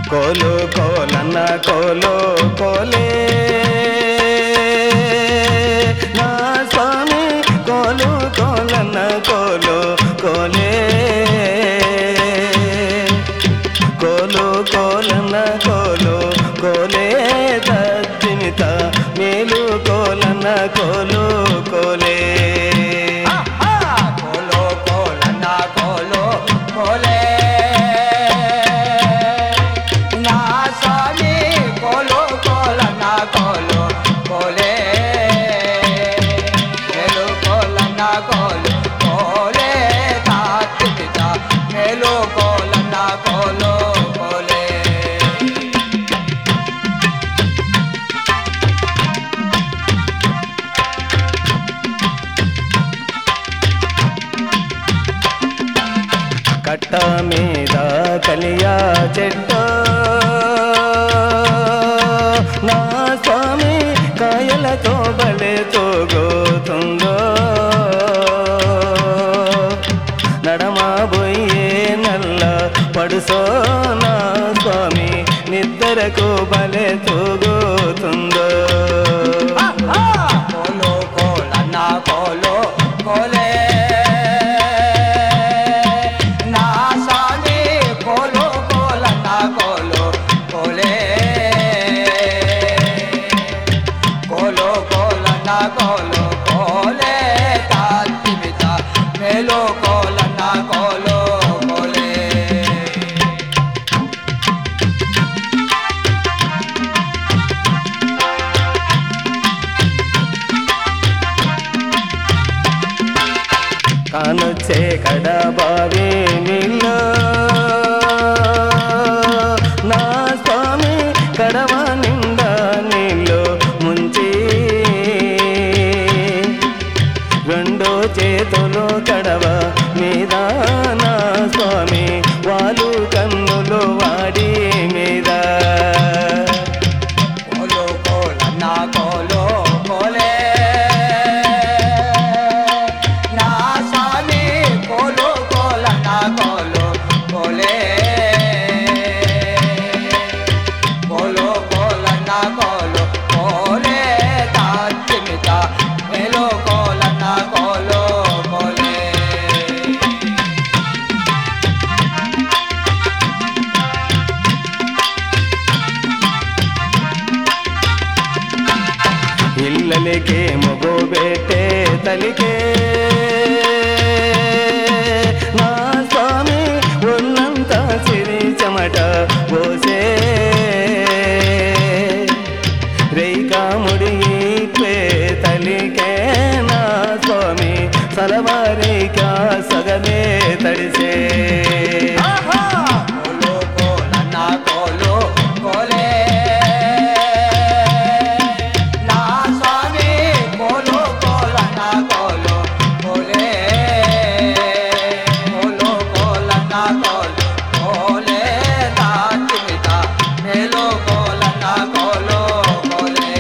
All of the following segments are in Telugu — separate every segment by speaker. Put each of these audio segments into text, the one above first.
Speaker 1: కోలు కోలన్న కోలు కోలే నా స్వామి కోలు కోలన్న కోలు కోలే కోలు కోలన్న కోలు కోలే దత్తిమిత మేలు కోలన్న కోలు కోలే
Speaker 2: కోలో కోలన్న కోలో కోలే నా స్వామి కోలో కోలన్న కోలో కోలే మేలు కోలన్న కోలు కోలే తాతిపిత మేలు కోలన్న కోలో కోలే
Speaker 1: కట్ట మీద కలియా చెట్టు నా స్వామి కాయలతో బలే తోగోతుందో నడమాబోయే నల్ల పడుసో నా స్వామి నిద్రకు బలే తోగోతుందో
Speaker 2: కోలో కోలన్న కోలో కోలే నా స్వామి కోలో కోలన్న కోలో కోలే కోలో కోలన్న కోలో కోలే తాతిమిత మేలో కోలన్న కోలో కోలే
Speaker 1: కానొచ్చే కడబావి నీళ్ళు నా స్వామి కడవ నిండా నీళ్ళు ముంచి రెండో చేతులు కడవ మీద నా స్వామి వాళ్ళు కన్నులు వాడి మీద
Speaker 2: కోలో కోలన్న కోలో కోలే నా స్వామి కోలో కోలన్న కోలో కోలే కోలో కోలన్న కోలో కోలే తాచిమిత మేలో కోలన్న కోలో కోలే
Speaker 1: ఇల్లలికే మగో బేటే తలికే నా స్వామి ఉన్నంత సిరి చెమట పోసే రేఖా ముడి పే తలికే నా స్వామి సలవారికా సగమే తడిసే
Speaker 2: కోలో కోలన్న కోలో కోలే నా స్వామి కోలో కోలన్న కోలో కోలే కోలో కోలన్న కోలో కోలే తాచిమిత మేలో కోలన్న కోలో కోలే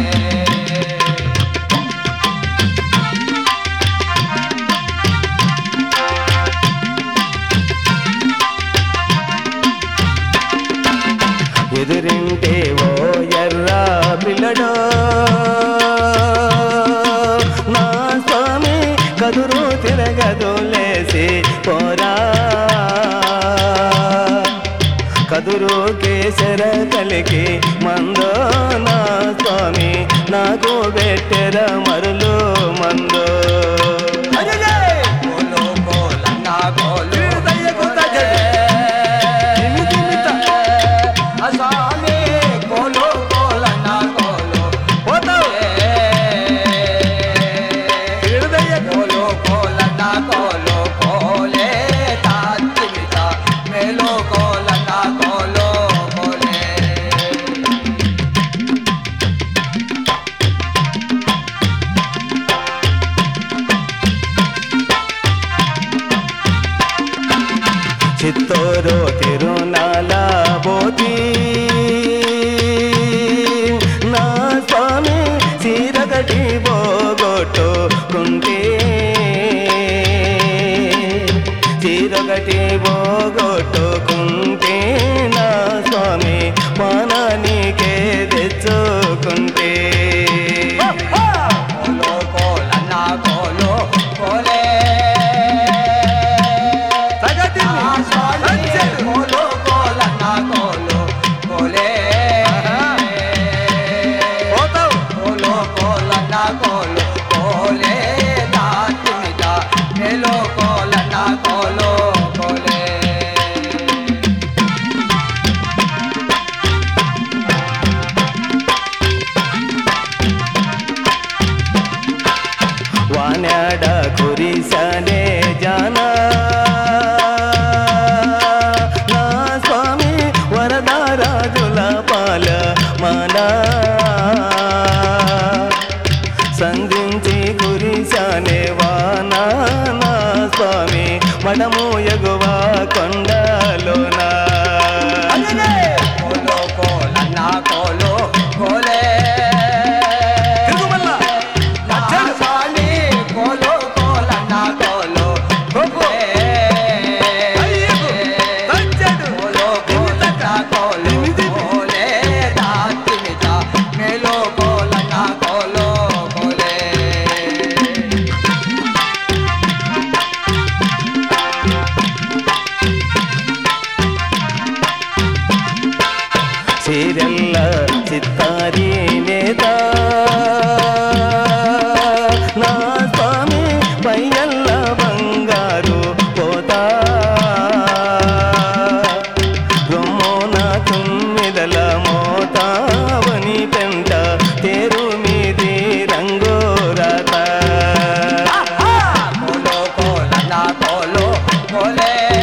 Speaker 1: ఎదురింటే ఓ ఎర్ర పిల్లడో నా స్వామి కదురు తిరగదు లేసి పోరా కదురు కేసర కలికి మందో నా స్వామి నాకు పెట్టెర మరులు మందో
Speaker 2: కోలో కోలన్న కోలో స్వామి కోలో కోలన్న కోలో కోలో కోలన్న కోలో కోలే తాచిమిత మేలో కోలన్న కోలో కోలే
Speaker 1: బాల మానా సంధించి కురిశానే వానా నా స్వామి మడము ఎగువ కొండలోనా
Speaker 2: కోలో కోలన్న కోలో కోలే
Speaker 1: తిరుగుమల్ల
Speaker 2: నా స్వామి కోలో కోలన్న కోలో కోలే కోలో కోలన్న కోలో కోలే దాతిమిత మేలో కోలన్న కోలో కోలే
Speaker 1: చీరెల్ల చిత్తారి నేత నా స్వామి పయ్యల్ల బంగారు పోతా రొమ్మోన తుమ్మిదల మోతావని పెంట తేరు మీది రంగోరత
Speaker 2: కోలో కోలన్న కోలో కోలే